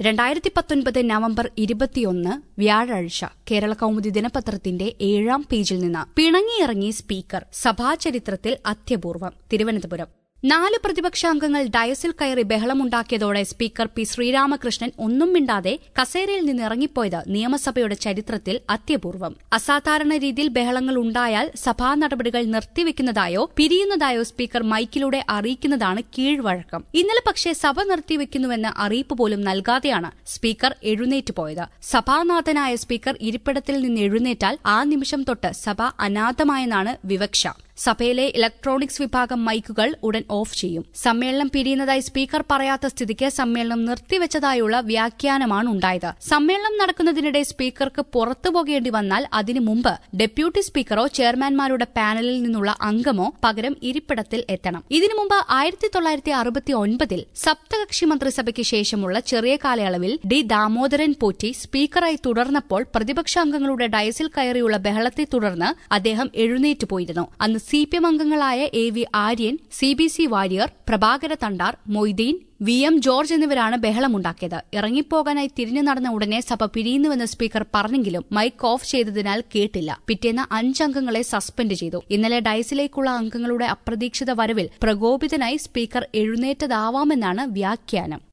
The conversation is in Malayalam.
രണ്ടായിരത്തി പത്തൊൻപത് നവംബർ ഇരുപത്തിയൊന്ന് വ്യാഴാഴ്ച കേരള കൗമുദി ദിനപത്രത്തിന്റെ ഏഴാം പേജിൽ നിന്ന് പിണങ്ങിയിറങ്ങി സ്പീക്കർ സഭാചരിത്രത്തിൽ അത്യപൂർവം തിരുവനന്തപുരം നാല് പ്രതിപക്ഷാംഗങ്ങൾ ഡയസിൽ കയറി ബഹളമുണ്ടാക്കിയതോടെ സ്പീക്കർ പി ശ്രീരാമകൃഷ്ണൻ ഒന്നും മിണ്ടാതെ കസേരയിൽ നിന്ന് ഇറങ്ങിപ്പോയത് നിയമസഭയുടെ ചരിത്രത്തിൽ അത്യപൂർവം അസാധാരണ രീതിയിൽ ബഹളങ്ങൾ ഉണ്ടായാൽ സഭാ നടപടികൾ നിർത്തിവെക്കുന്നതായോ പിരിയുന്നതായോ സ്പീക്കർ മൈക്കിലൂടെ അറിയിക്കുന്നതാണ് കീഴ്വഴക്കം ഇന്നലെ പക്ഷേ സഭ നിർത്തിവെക്കുന്നുവെന്ന അറിയിപ്പ് പോലും നൽകാതെയാണ് സ്പീക്കർ എഴുന്നേറ്റ് പോയത് സഭാനാഥനായ സ്പീക്കർ ഇരിപ്പിടത്തിൽ നിന്ന് എഴുന്നേറ്റാൽ ആ നിമിഷം തൊട്ട് സഭ അനാഥമായെന്നാണ് വിവക്ഷ സഭയിലെ ഇലക്ട്രോണിക്സ് വിഭാഗം മൈക്കുകൾ ഉടൻ ഓഫ് ചെയ്യും സമ്മേളനം പിരിയുന്നതായി സ്പീക്കർ പറയാത്ത സ്ഥിതിക്ക് സമ്മേളനം നിർത്തിവെച്ചതായുള്ള വ്യാഖ്യാനമാണ് ഉണ്ടായത് സമ്മേളനം നടക്കുന്നതിനിടെ സ്പീക്കർക്ക് പുറത്തു പോകേണ്ടി വന്നാൽ അതിനു മുമ്പ് ഡെപ്യൂട്ടി സ്പീക്കറോ ചെയർമാൻമാരുടെ പാനലിൽ നിന്നുള്ള അംഗമോ പകരം ഇരിപ്പിടത്തിൽ എത്തണം ഇതിനു മുമ്പ് ആയിരത്തി തൊള്ളായിരത്തി അറുപത്തി ഒൻപതിൽ സപ്തകക്ഷി മന്ത്രിസഭയ്ക്ക് ശേഷമുള്ള ചെറിയ കാലയളവിൽ ഡി ദാമോദരൻ പോറ്റി സ്പീക്കറായി തുടർന്നപ്പോൾ പ്രതിപക്ഷാംഗങ്ങളുടെ ഡയസിൽ കയറിയുള്ള ബഹളത്തെ തുടർന്ന് അദ്ദേഹം എഴുന്നേറ്റ് പോയിരുന്നു അന്ന് സി പി എം അംഗങ്ങളായ A V Aryan C B C Warrier Prabhakara Thandar Moideen V M George എന്നിവരാണ് ബഹളമുണ്ടാക്കിയത് ഇറങ്ങിപ്പോകാനായി തിരിഞ്ഞു നടന്ന ഉടനെ സഭ പിരിയുന്നുവെന്ന് സ്പീക്കർ പറഞ്ഞെങ്കിലും മൈക്ക് ഓഫ് ചെയ്തതിനാൽ കേട്ടില്ല പിറ്റേന്ന് അഞ്ചംഗങ്ങളെ സസ്പെൻഡ് ചെയ്തു ഇന്നലെ ഡയസിലേക്കുള്ള അംഗങ്ങളുടെ അപ്രതീക്ഷിത വരവിൽ പ്രകോപിതനായി സ്പീക്കർ എഴുന്നേറ്റതാവാമെന്നാണ് വ്യാഖ്യാനം